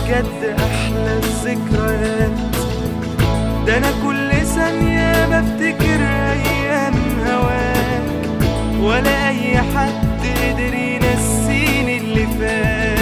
بجد احلى الذكريات ده انا كل ثانية بفتكر ايام هواك ولا اي حد قدر ينسيني اللي فات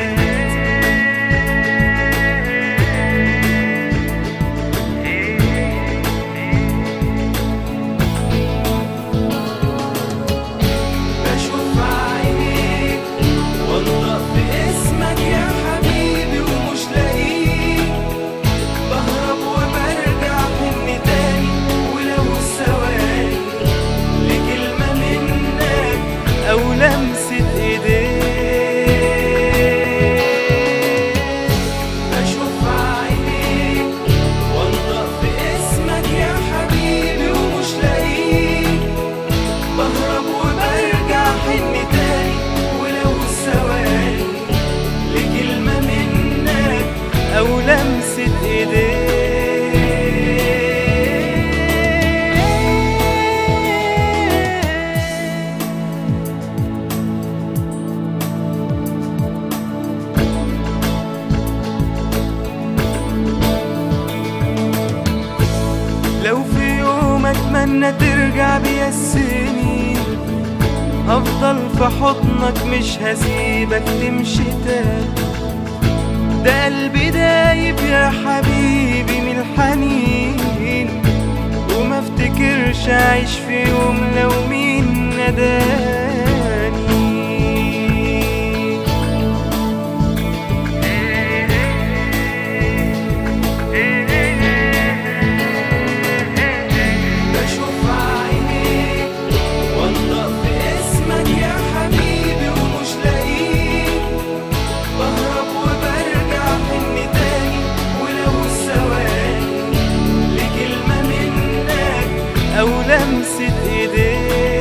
بشوف عينيك وانطق باسمك يا حبيبي ومش لاقيك بهرب وبرجع مني تاني ولو ثواني لكلمة منك أو لمسة إيديك بشوف عينيك وانطق باسمك يا حبيبي ومش لاقيك بهرب وبرجع حني تاني ولو ثواني لكلمة منك أو لمسة إيديك لو في يوم اتمنى ترجع بيا السنين هفضل في حضنك مش هسيبك تمشي تاني ده قلبي دايب يا حبيبي من الحنين وما افتكرش اعيش في يوم لو مين نداني بشوف عينيك وانطق باسمك يا حبيبي ومش لاقيك بهرب وبرجع مني تاني ولو ثواني لكلمة منك أو لمسة إيديك